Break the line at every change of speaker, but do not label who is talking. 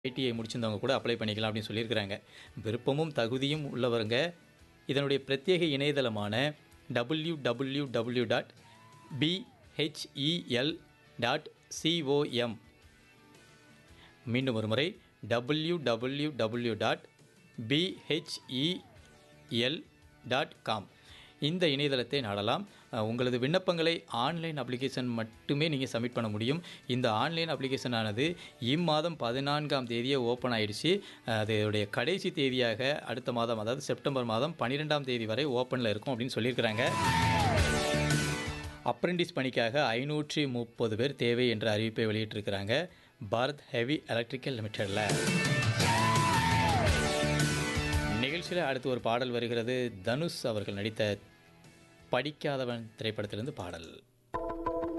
ITI முடிச்சிருந்தவங்க கூட apply பண்ணிக்கலாம் அப்படின்னு சொல்லியிருக்கிறாங்க விருப்பமும் தகுதியும் உள்ளவங்க இதனுடைய பிரத்யேக இணையதளமான W W W dot BHEL dot COM மீண்டும் ஒரு முறை W W W dot BHEL dot com இந்த இணையதளத்தை நாடலாம் அஹ், உங்களது விண்ணப்பங்களை ஆன்லைன் அப்ளிகேஷன் மட்டுமே நீங்கள் சப்மிட் பண்ண முடியும் இந்த ஆன்லைன் அப்ளிகேஷன் ஆனது இம்மாதம் பதினான்காம் தேதியே ஓப்பன் ஆயிடுச்சு அஹ், அதோடைய கடைசி தேதியாக அடுத்த மாதம் அதாவது செப்டம்பர் மாதம் பன்னிரெண்டாம் தேதி வரை ஓப்பனில் இருக்கும் அப்படின்னு சொல்லியிருக்கிறாங்க அப்ரெண்டிஸ் பணிக்காக ஐநூற்றி முப்பது பேர் தேவை என்ற அறிவிப்பை வெளியிட்டிருக்கிறாங்க பாரத் ஹெவி எலக்ட்ரிக்கல் லிமிடெடில் நிகழ்ச்சியில் அடுத்து ஒரு பாடல் வருகிறது தனுஷ் அவர்கள் நடித்த படிக்காதவன் திரைப்படத்திலிருந்து பாடல்